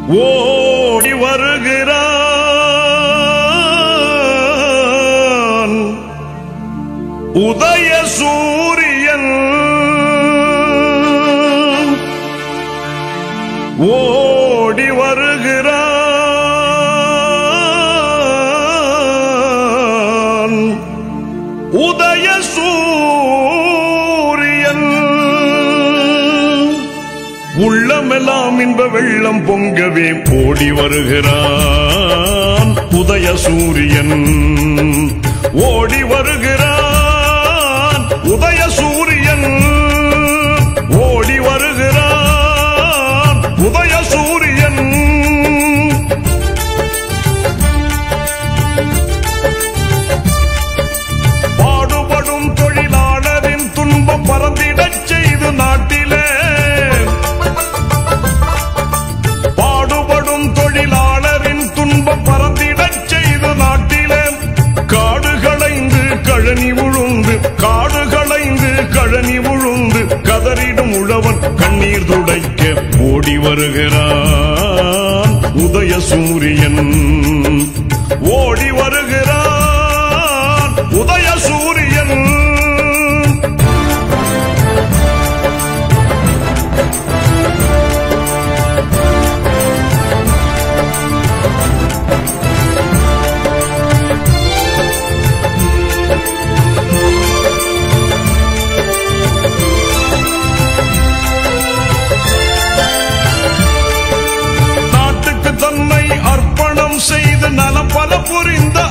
ஓடி வருகிறான் உதய சூரியன் ஓடி வருகிறான் உதய சூரியன் உள்ளமெல்லாம் இன்ப வெள்ளம் பொங்கவே ஓடி வருகிறான் உதய சூரியன் ஓடி வருகிறான் உதய சூரியன் ஓடி வருகிறான் உதய சூரியன் பாடுபடும் தொழிலாளரின் துன்பம் பறந்திடச் செய்து நாட்டிலே பாடுபடும் தொழிலாளரின் துன்பம் பறந்திடச் செய்து நாட்டிலே காடு களைந்து கழனி உழுந்து காடு களைந்து கழனி உழுந்து கதறிடும் உழவன் கண்ணீர் துடைக்க ஓடி வருகிறான் உதய சூரியன் ஓடி வருகிறான் உதய சூரியன் நாட்டுக்கு தன்னை அர்ப்பணம் செய்து நலம் பல புரிந்த